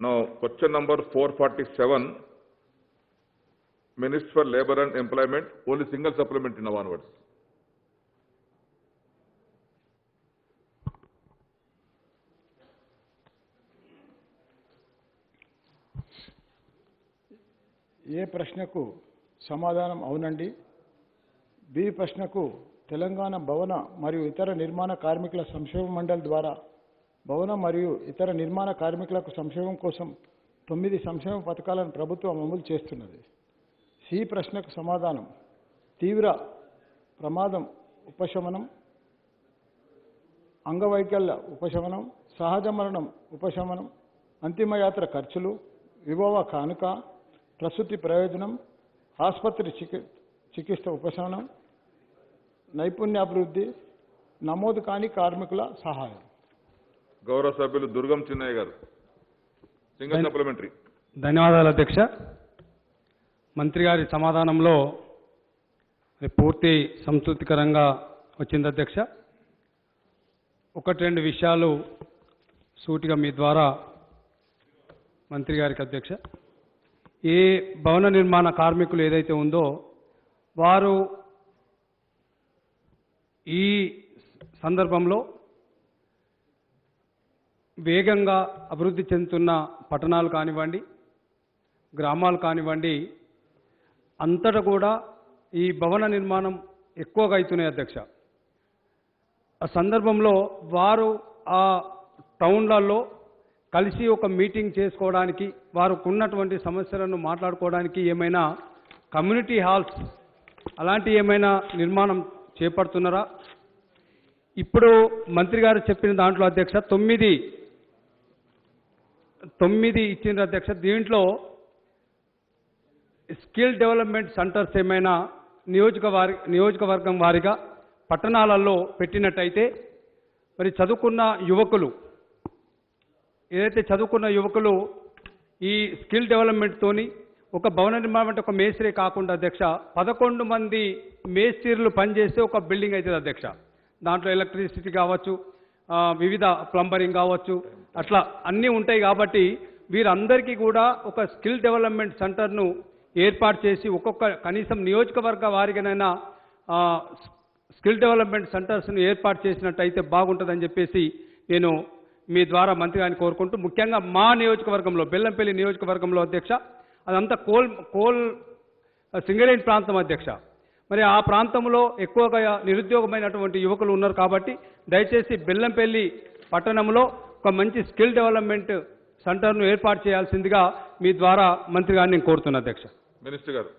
Now, question number 447, Minister for Labor and Employment, only single supplement in one words. ఏ ప్రశ్నకు సమాధానం అవునండి B ప్రశ్నకు తెలంగాణ భవన మరియు ఇతర నిర్మాణ కార్మికుల సంక్షేమ మండలి ద్వారా భవన మరియు ఇతర నిర్మాణ కార్మికులకు సంక్షేమం కోసం తొమ్మిది సంక్షేమ పథకాలను ప్రభుత్వం అమలు చేస్తున్నది సి ప్రశ్నకు సమాధానం తీవ్ర ప్రమాదం ఉపశమనం అంగవైకల్య ఉపశమనం సహజ మరణం ఉపశమనం అంతిమయాత్ర ఖర్చులు విభవ కానుక ప్రసూతి ప్రయోజనం ఆసుపత్రి చికి చికిత్స ఉపశమనం నైపుణ్యాభివృద్ధి నమోదు కాని కార్మికుల సహాయం గౌరవ సభ్యులు దుర్గం చిన్నయ్య గారు సింగిల్ సప్లిమెంటరీ ధన్యవాదాలు అధ్యక్ష మంత్రి గారి సమాధానంలో మరి పూర్తి సంతృప్తికరంగా వచ్చింది అధ్యక్ష ఒకటి రెండు విషయాలు సూటిగా మీ ద్వారా మంత్రి గారికి అధ్యక్ష ఏ భవన నిర్మాణ కార్మికులు ఏదైతే ఉందో వారు ఈ సందర్భంలో వేగంగా అభివృద్ధి చెందుతున్న పట్టణాలు కానివ్వండి గ్రామాలు కానివ్వండి అంతటా కూడా ఈ భవన నిర్మాణం ఎక్కువగా అవుతున్నాయి అధ్యక్ష ఆ సందర్భంలో వారు ఆ టౌన్లలో కలిసి ఒక మీటింగ్ చేసుకోవడానికి వారికి ఉన్నటువంటి సమస్యలను మాట్లాడుకోవడానికి ఏమైనా కమ్యూనిటీ హాల్స్ అలాంటి ఏమైనా నిర్మాణం చేపడుతున్నారా ఇప్పుడు మంత్రి గారు చెప్పిన దాంట్లో అధ్యక్ష తొమ్మిది తొమ్మిది ఇచ్చిన అధ్యక్ష దీంట్లో స్కిల్ డెవలప్మెంట్ సెంటర్స్ ఏమైనా నియోజకవారి నియోజకవర్గం వారిగా పట్టణాలలో పెట్టినట్టయితే మరి చదువుకున్న యువకులు ఏదైతే చదువుకున్న యువకులు ఈ స్కిల్ డెవలప్మెంట్తోని ఒక భవన నిర్మాణం అంటే ఒక మేస్త్రి కాకుండా అధ్యక్ష పదకొండు మంది మేస్త్రీలు పనిచేస్తే ఒక బిల్డింగ్ అవుతుంది అధ్యక్ష దాంట్లో ఎలక్ట్రిసిటీ కావచ్చు ఆ, వివిధ ప్లంబరింగ్ కావచ్చు అట్లా అన్నీ ఉంటాయి కాబట్టి వీరందరికీ కూడా ఒక స్కిల్ డెవలప్మెంట్ సెంటర్ను ఏర్పాటు చేసి ఒక్కొక్క కనీసం నియోజకవర్గ వారిగానైనా ఆ, స్కిల్ డెవలప్మెంట్ సెంటర్స్ను ఏర్పాటు చేసినట్టయితే బాగుంటుందని చెప్పేసి నేను మీ ద్వారా మంత్రి గారిని కోరుకుంటూ ముఖ్యంగా మా నియోజకవర్గంలో బెల్లంపల్లి నియోజకవర్గంలో అధ్యక్ష అదంతా కోల్ కోల్ సింగరేణి ప్రాంతం అధ్యక్ష మరి ఆ ప్రాంతంలో ఎక్కువగా నిరుద్యోగమైనటువంటి యువకులు ఉన్నారు కాబట్టి దయచేసి బెల్లంపల్లి పట్టణంలో ఒక మంచి స్కిల్ డెవలప్మెంట్ సెంటర్ను ఏర్పాటు చేయాల్సిందిగా మీ ద్వారా మంత్రి గారిని నేను కోరుతున్నా అధ్యక్ష మినిస్టర్ గారు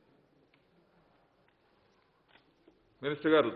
మినిస్టర్ గారు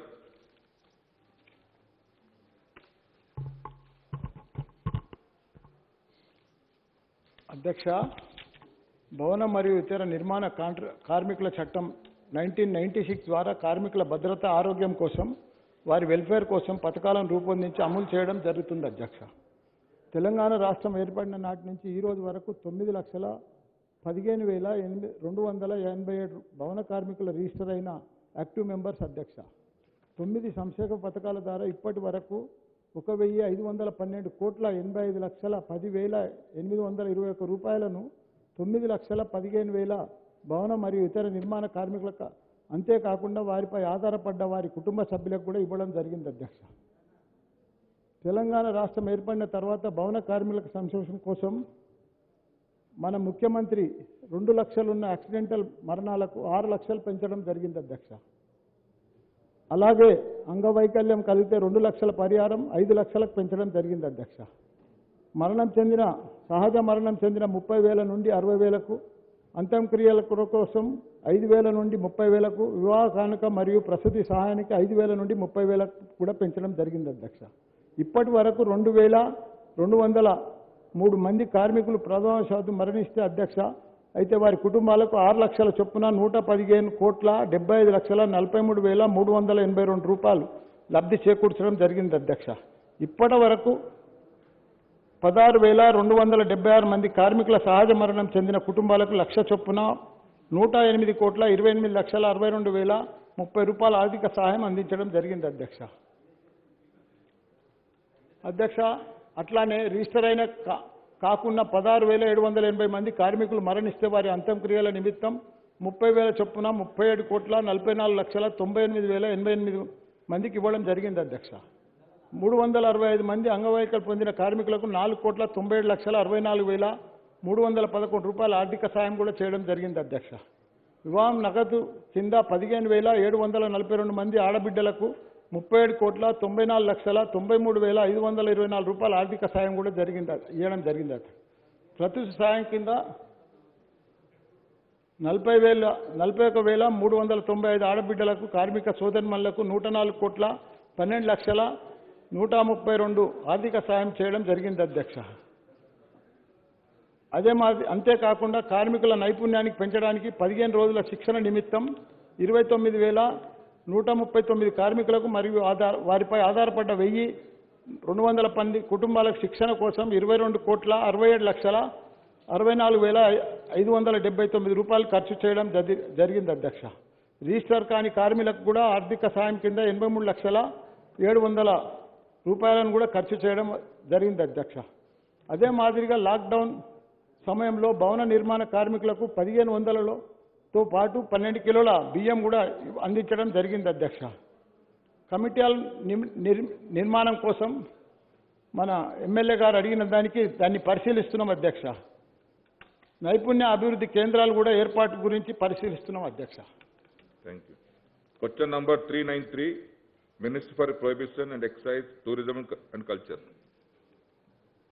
అధ్యక్ష భవన మరియు ఇతర నిర్మాణ కాంట్ర కార్మికుల చట్టం నైన్టీన్ నైన్టీ సిక్స్ ద్వారా కార్మికుల భద్రత ఆరోగ్యం కోసం వారి వెల్ఫేర్ కోసం పథకాలను రూపొందించి అమలు చేయడం జరుగుతుంది అధ్యక్ష తెలంగాణ రాష్ట్రం ఏర్పడిన నాటి నుంచి ఈ రోజు వరకు తొమ్మిది లక్షల పదిహేను వేల ఎనిమిది రెండు వందల ఎనభై ఏడు భవన కార్మికుల రిజిస్టర్ అయిన యాక్టివ్ మెంబర్స్ అధ్యక్ష తొమ్మిది సంక్షేమ పథకాల ద్వారా ఇప్పటి వరకు ఒక వెయ్యి ఐదు వందల పన్నెండు కోట్ల ఎనభై ఐదు లక్షల పది వేల ఎనిమిది వందల ఇరవై ఒక్క రూపాయలను తొమ్మిది లక్షల పదిహేను వేల భవన మరియు ఇతర నిర్మాణ కార్మికులకు అంతేకాకుండా వారిపై ఆధారపడ్డ వారి కుటుంబ సభ్యులకు కూడా ఇవ్వడం జరిగింది అధ్యక్ష తెలంగాణ రాష్ట్రం ఏర్పడిన తర్వాత భవన కార్మికుల సంక్షేమం కోసం మన ముఖ్యమంత్రి రెండు లక్షలున్న యాక్సిడెంటల్ మరణాలకు ఆరు లక్షలు పెంచడం జరిగింది అధ్యక్ష అలాగే అంగవైకల్యం కలిగితే రెండు లక్షల పరిహారం ఐదు లక్షలకు పెంచడం జరిగింది అధ్యక్ష మరణం చెందిన సహజ మరణం చెందిన ముప్పై వేల నుండి అరవై వేలకు అంత్యక్రియల కొర- కోసం ఐదు వేల నుండి ముప్పై వేలకు వివాహ కానుక మరియు ప్రసూతి సహాయానికి ఐదు వేల నుండి ముప్పై వేలకు కూడా పెంచడం జరిగింది అధ్యక్ష ఇప్పటి వరకు రెండు వేల రెండు వందల మూడు మంది కార్మికులు ప్రమాదవశాత్తు మరణిస్తే అధ్యక్ష అయితే వారి కుటుంబాలకు ఆరు లక్షల చొప్పున నూట పదిహేను కోట్ల డెబ్బై ఐదు లక్షల నలభై మూడు వేల మూడు వందల ఎనభై రెండు రూపాయలు లబ్ధి చేకూర్చడం జరిగింది అధ్యక్ష ఇప్పటి వరకు పదహారు వేల రెండు వందల డెబ్బై ఆరు మంది కార్మికుల సహజ మరణం చెందిన కుటుంబాలకు లక్ష చొప్పున నూట ఎనిమిది కోట్ల ఇరవై ఎనిమిది లక్షల అరవై రెండు వేల ముప్పై రూపాయల ఆర్థిక సహాయం అందించడం జరిగింది అధ్యక్ష అధ్యక్ష అట్లానే రిజిస్టర్ అయిన కా- కాకుండా పదహారు వేల ఏడు వందల ఎనభై మంది కార్మికులు మరణిస్తే వారి అంత్యక్రియల నిమిత్తం ముప్పై వేల చొప్పున ముప్పై ఏడు కోట్ల నలభై నాలుగు లక్షల తొంభై ఎనిమిది వేల ఎనభై ఎనిమిది మందికి ఇవ్వడం జరిగింది అధ్యక్ష మూడు వందల అరవై ఐదు మంది అంగవైకల్యం పొందిన కార్మికులకు నాలుగు కోట్ల తొంభై ఏడు లక్షల అరవై నాలుగు వేల మూడు వందల పదకొండు రూపాయల ఆర్థిక సాయం కూడా చేయడం జరిగింది అధ్యక్ష వివాహం నగదు కింద పదిహేను వేల ఏడు వందల నలభై రెండు మంది ఆడబిడ్డలకు ముప్పై ఏడు కోట్ల తొంభై నాలుగు లక్షల తొంభై మూడు వేల ఐదు వందల ఇరవై నాలుగు రూపాయల ఆర్థిక సాయం కూడా జరిగింది ఇవ్వడం జరిగిందట ప్రతి సాయం కింద నలభై వేల నలభై ఒక వేల మూడు వందల తొంభై ఐదు ఆడబిడ్డలకు కార్మిక సోదరిమణులకు నూట నాలుగు కోట్ల పన్నెండు లక్షల నూట ముప్పై రెండు ఆర్థిక సాయం చేయడం జరిగింది అధ్యక్ష అదే మాది అంతేకాకుండా కార్మికుల నైపుణ్యానికి పెంచడానికి పదిహేను రోజుల శిక్షణ నిమిత్తం ఇరవై తొమ్మిది వేల నూట ముప్పై తొమ్మిది కార్మికులకు మరియు ఆధార వారిపై ఆధారపడ్డ వెయ్యి రెండు వందల మంది కుటుంబాలకు శిక్షణ కోసం ఇరవై రెండు కోట్ల అరవై ఏడు లక్షల అరవై నాలుగు వేల ఐదు వందల డెబ్బై తొమ్మిది రూపాయలు ఖర్చు చేయడం జరి- జరిగింది అధ్యక్ష రిజిస్టర్ కాని కార్మికులకు కూడా ఆర్థిక సాయం కింద ఎనభై మూడు లక్షల ఏడు వందల రూపాయలను కూడా ఖర్చు చేయడం జరిగింది అధ్యక్ష అదే మాదిరిగా లాక్డౌన్ సమయంలో భవన నిర్మాణ కార్మికులకు పదిహేను వందలలో తో పాటు పన్నెండు కిలోల బియ్యం కూడా అందించడం జరిగింది అధ్యక్ష కమిటీల నిమ్- నిర్- నిర్మాణం కోసం మన ఎమ్మెల్యే గారు అడిగిన దానికి దాన్ని పరిశీలిస్తున్నాం అధ్యక్ష నైపుణ్య అభివృద్ధి కేంద్రాలు కూడా ఏర్పాటు గురించి పరిశీలిస్తున్నాం అధ్యక్ష thank you question number three nine three minister for prohibition and excise tourism and culture